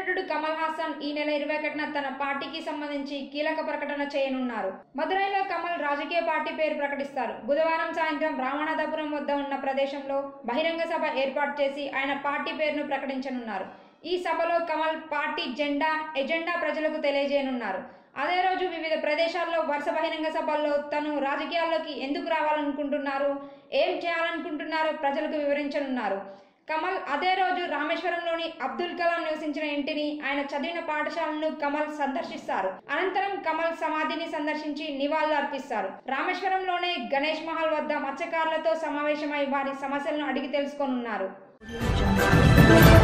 నటుడు కమల్ హాసన్ ఈ నెల ఇరవై ఒకటిన తన పార్టీకి సంబంధించి కీలక ప్రకటన చేయనున్నారు మదురైలో కమల్ రాజకీయ పార్టీ పేరు ప్రకటిస్తారు బుధవారం సాయంత్రం రామనాథపురం వద్ద ఉన్న ప్రదేశంలో బహిరంగ సభ ఏర్పాటు చేసి ఆయన పార్టీ పేరును ప్రకటించనున్నారు ఈ సభలో కమల్ పార్టీ జెండా ఎజెండా ప్రజలకు తెలియజేయనున్నారు అదే రోజు వివిధ ప్రదేశాల్లో వరుస బహిరంగ సభల్లో తను రాజకీయాల్లోకి ఎందుకు రావాలనుకుంటున్నారు ఏం చేయాలనుకుంటున్నారో ప్రజలకు వివరించనున్నారు కమల్ అదే రోజు రామేశ్వరంలోని అబ్దుల్ కలాం నివసించిన ఇంటిని ఆయన చదివిన పాఠశాలను కమల్ సందర్శిస్తారు అనంతరం కమల్ సమాధిని సందర్శించి నివాళులు అర్పిస్తారు రామేశ్వరంలోనే గణేష్ మహల్ వద్ద మత్స్యకారులతో సమావేశమై వారి సమస్యలను అడిగి తెలుసుకోనున్నారు